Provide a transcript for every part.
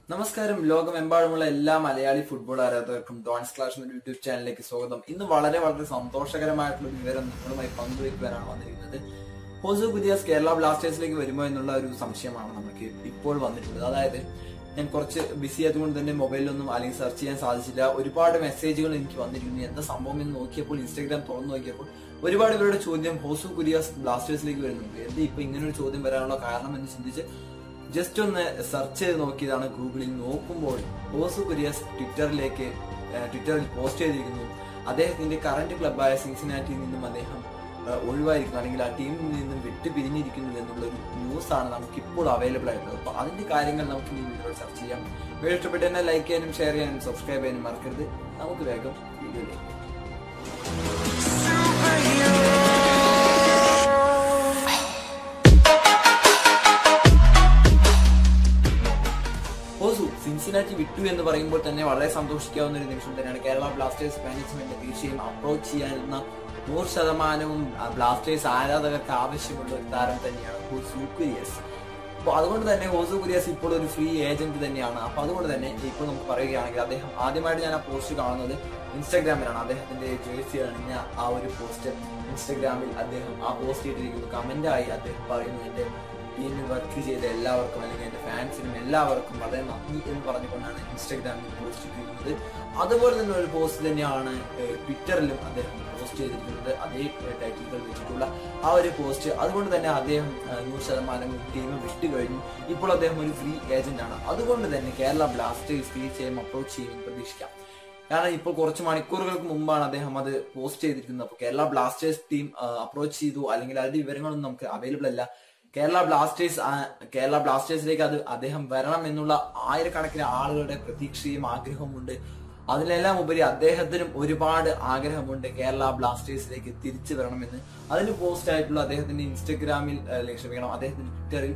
നമസ്കാരം ലോകമെമ്പാടുമുള്ള എല്ലാ മലയാളി ഫുട്ബോൾ ആരാധകർക്കും ഡോൺസ് ക്ലാഷ് എന്ന യൂട്യൂബ് ചാനലിലേക്ക് സ്വാഗതം ഇന്ന് വളരെ വളരെ സന്തോഷകരമായിട്ടുള്ള ഒരു വിവരം നിങ്ങളുമായി പങ്കുവയ്ക്കുവാനാണ് വന്നിരിക്കുന്നത് ഹോസു പുതിയാസ് കേരള ബ്ലാസ്റ്റേഴ്സിലേക്ക് വരുമോ എന്നുള്ള ഒരു സംശയമാണ് നമുക്ക് ഇപ്പോൾ വന്നിട്ടുള്ളത് അതായത് ഞാൻ കുറച്ച് ബിസി ആയതുകൊണ്ട് തന്നെ മൊബൈലിലൊന്നും അല്ലെങ്കിൽ സെർച്ച് ചെയ്യാൻ സാധിച്ചില്ല ഒരുപാട് മെസ്സേജുകൾ എനിക്ക് വന്നിരിക്കുന്നു എന്താ സംഭവം എന്ന് നോക്കിയപ്പോൾ ഇൻസ്റ്റാഗ്രാം തുറന്നു നോക്കിയപ്പോൾ ഒരുപാട് പേരുടെ ചോദ്യം ഹോസു കുരിയാസ് ബ്ലാസ്റ്റേഴ്സിലേക്ക് വരുന്നുണ്ട് എന്ത് ഇപ്പൊ ഇങ്ങനെ ഒരു ചോദ്യം വരാനുള്ള കാരണം എന്ന് ചിന്തിച്ച് ജസ്റ്റ് ഒന്ന് സെർച്ച് ചെയ്ത് നോക്കിയതാണ് ഗൂഗിളിൽ നോക്കുമ്പോൾ ഓസു കുര്യസ് ട്വിറ്ററിലേക്ക് ഏഹ്, ട്വിറ്ററിൽ പോസ്റ്റ് ചെയ്തിരിക്കുന്നു അദ്ദേഹത്തിന്റെ കറന്റ് ക്ലബായ സിൻസിനാറ്റിയിൽ നിന്നും അദ്ദേഹം ഏഹ്, ഒഴിവായിരിക്കുന്നു അല്ലെങ്കിൽ ആ ടീമിൽ നിന്നും വിട്ടു പിരിഞ്ഞിരിക്കുന്നു എന്നുള്ള ഒരു ന്യൂസ് ആണ് നമുക്ക് ഇപ്പോൾ അവൈലബിൾ ആയിട്ടുള്ളത് അപ്പൊ അതിന്റെ കാര്യങ്ങൾ നമുക്ക് ഈ വീഡിയോയിൽ ചർച്ച ചെയ്യാം വീഡിയോ ഇഷ്ടപ്പെട്ട് തന്നെ ലൈക്ക് ചെയ്യാനും ഷെയർ ചെയ്യാനും സബ്സ്ക്രൈബ് ചെയ്യാനും മറക്കരുത് നമുക്ക് വേഗം വീഡിയോയിലേക്ക് ഓസു സിൻസിനാറ്റി വിട്ടു എന്ന് പറയുമ്പോൾ തന്നെ വളരെ സന്തോഷിക്കാവുന്ന ഒരു നിമിഷം തന്നെയാണ് കേരള ബ്ലാസ്റ്റേഴ്സ് മാനേജ്മെന്റ് തീർച്ചയായും അപ്രോച്ച് ചെയ്യാനുള്ള നൂറ് ശതമാനവും ആ, ബ്ലാസ്റ്റേഴ്സ് ആരാധകർക്ക് ആവശ്യമുള്ള ഒരു താരം തന്നെയാണ് ഹോസു കുര്യസ് അപ്പൊ അതുകൊണ്ട് തന്നെ ഹോസു കുര്യസ് ഇപ്പോൾ ഒരു ഫ്രീ ഏജന്റ് തന്നെയാണ് അപ്പൊ അതുകൊണ്ട് തന്നെ ഇപ്പോൾ നമുക്ക് പറയുകയാണെങ്കിൽ അദ്ദേഹം ആദ്യമായിട്ട് ഞാൻ ആ പോസ്റ്റ് കാണുന്നത് ഇൻസ്റ്റാഗ്രാമിലാണ് അദ്ദേഹത്തിന്റെ ജേഴ്സി അണിഞ്ഞ ആ ഒരു പോസ്റ്റ് ഇൻസ്റ്റാഗ്രാമിൽ അദ്ദേഹം ആ പോസ്റ്റ് ചെയ്തിരിക്കുന്നു കമന്റായി അദ്ദേഹം പറയുന്നു എന്റെ ടീമിൽ വർക്ക് ചെയ്ത എല്ലാവർക്കും അല്ലെങ്കിൽ എന്റെ ഫാൻസിനും എല്ലാവർക്കും വളരെ നന്ദി എന്ന് പറഞ്ഞുകൊണ്ടാണ് ഇൻസ്റ്റാഗ്രാമിൽ പോസ്റ്റ് ചെയ്തിരിക്കുന്നത് അതുപോലെ തന്നെ ഒരു പോസ്റ്റ് തന്നെയാണ് ഏഹ്, ട്വിറ്ററിലും അദ്ദേഹം പോസ്റ്റ് ചെയ്തിരിക്കുന്നത് അതേ ടൈറ്റിലുകൾ വെച്ചിട്ടുള്ള ആ ഒരു പോസ്റ്റ് അതുകൊണ്ട് തന്നെ അദ്ദേഹം ഏഹ്, നൂറ് ശതമാനം ടീം വിട്ടു കഴിഞ്ഞു ഇപ്പോൾ അദ്ദേഹം ഒരു ഫ്രീ ഏജന്റ് ആണ് അതുകൊണ്ട് തന്നെ കേരള ബ്ലാസ്റ്റേഴ്സ് തീർച്ചയായും അപ്രോച്ച് ചെയ്യുമെന്ന് പ്രതീക്ഷിക്കാം കാരണം ഇപ്പോൾ കുറച്ച് മണിക്കൂറുകൾക്ക് മുമ്പാണ് അദ്ദേഹം അത് പോസ്റ്റ് ചെയ്തിരിക്കുന്നത് അപ്പോൾ കേരള ബ്ലാസ്റ്റേഴ്സ് ടീം അപ്രോച്ച് ചെയ്തു അല്ലെങ്കിൽ അതിന്റെ വിവരങ്ങളൊന്നും നമുക്ക് അവൈലബിൾ അല്ല കേരള ബ്ലാസ്റ്റേഴ്സ് ആ, കേരള ബ്ലാസ്റ്റേഴ്സിലേക്ക് അത് അദ്ദേഹം വരണം എന്നുള്ള ആയിരക്കണക്കിന് ആളുകളുടെ പ്രതീക്ഷയും ആഗ്രഹവും ഉണ്ട് അതിലെല്ലാം ഉപരി അദ്ദേഹത്തിനും ഒരുപാട് ആഗ്രഹമുണ്ട് കേരള ബ്ലാസ്റ്റേഴ്സിലേക്ക് തിരിച്ചു വരണമെന്ന് അതിന് പോസ്റ്റ് ആയിട്ടുള്ള അദ്ദേഹത്തിന്റെ ഇൻസ്റ്റഗ്രാമിൽ അല്ലെങ്കിൽ ക്ഷമിക്കണം അദ്ദേഹത്തിന്റെ ട്വിറ്ററിൽ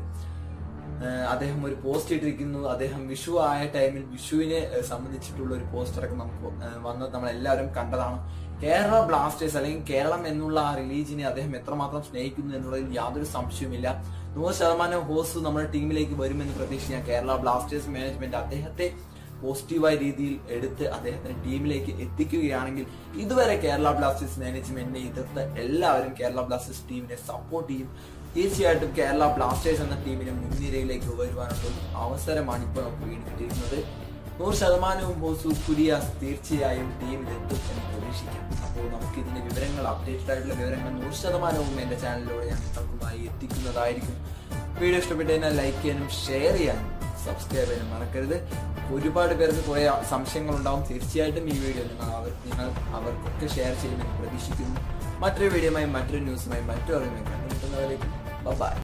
ഏഹ് അദ്ദേഹം ഒരു പോസ്റ്റ് ഇട്ടിരിക്കുന്നു അദ്ദേഹം വിഷു ആയ ടൈമിൽ വിഷുവിനെ ഏഹ് സംബന്ധിച്ചിട്ടുള്ള ഒരു പോസ്റ്ററൊക്കെ നമുക്ക് ഏഹ് വന്നത് നമ്മൾ എല്ലാവരും കണ്ടതാണ് കേരള ബ്ലാസ്റ്റേഴ്സ് അല്ലെങ്കിൽ കേരളം എന്നുള്ള ആ റിലീജിയനെ അദ്ദേഹം എത്രമാത്രം സ്നേഹിക്കുന്നു എന്നുള്ളതിൽ യാതൊരു സംശയവുമില്ല നൂറ് ശതമാനം ഹോസ് നമ്മുടെ ടീമിലേക്ക് വരുമെന്ന് പ്രതീക്ഷിക്കാൻ കേരള ബ്ലാസ്റ്റേഴ്സ് മാനേജ്മെന്റ് അദ്ദേഹത്തെ പോസിറ്റീവായ രീതിയിൽ എടുത്ത് അദ്ദേഹത്തിന്റെ ടീമിലേക്ക് എത്തിക്കുകയാണെങ്കിൽ ഇതുവരെ കേരള ബ്ലാസ്റ്റേഴ്സ് മാനേജ്മെന്റിനെ എതിർത്ത് എല്ലാവരും കേരള ബ്ലാസ്റ്റേഴ്സ് ടീമിനെ സപ്പോർട്ട് ചെയ്യും തീർച്ചയായിട്ടും കേരള ബ്ലാസ്റ്റേഴ്സ് എന്ന ടീമിനെ മുൻനിരയിലേക്ക് വരുവാനുള്ള ഒരു അവസരമാണ് ഇപ്പോൾ നമുക്ക് വീണ്ടും കിട്ടിയിരിക്കുന്നത് നൂറ് ശതമാനവും ഹോസു കുരിയാസ് തീർച്ചയായും ടീമിലെത്തും എന്ന് പ്രതീക്ഷിക്കാം അപ്പോൾ നമുക്ക് ഇതിന്റെ വിവരങ്ങൾ അപ്ഡേറ്റഡ് ആയിട്ടുള്ള വിവരങ്ങൾ നൂറ് ശതമാനവും എന്റെ ചാനലിലൂടെ ഞാൻ നിങ്ങൾക്കുമായി എത്തിക്കുന്നതായിരിക്കും വീഡിയോ ഇഷ്ടപ്പെട്ട് കഴിഞ്ഞാൽ ലൈക്ക് ചെയ്യാനും ഷെയർ ചെയ്യാനും സബ്സ്ക്രൈബ് ചെയ്യാനും മറക്കരുത് ഒരുപാട് പേർക്ക് കുറെ സംശയങ്ങൾ ഉണ്ടാവും തീർച്ചയായിട്ടും ഈ വീഡിയോ നിങ്ങൾ അവർ നിങ്ങൾ അവർക്കൊക്കെ ഷെയർ ചെയ്യുമെന്ന് പ്രതീക്ഷിക്കുന്നു മറ്റൊരു വീഡിയോയുമായി മറ്റൊരു ന്യൂസുമായി മറ്റൊരു അറിവുമായി കണ്ടുമുട്ടുന്നവരേക്കും ബൈ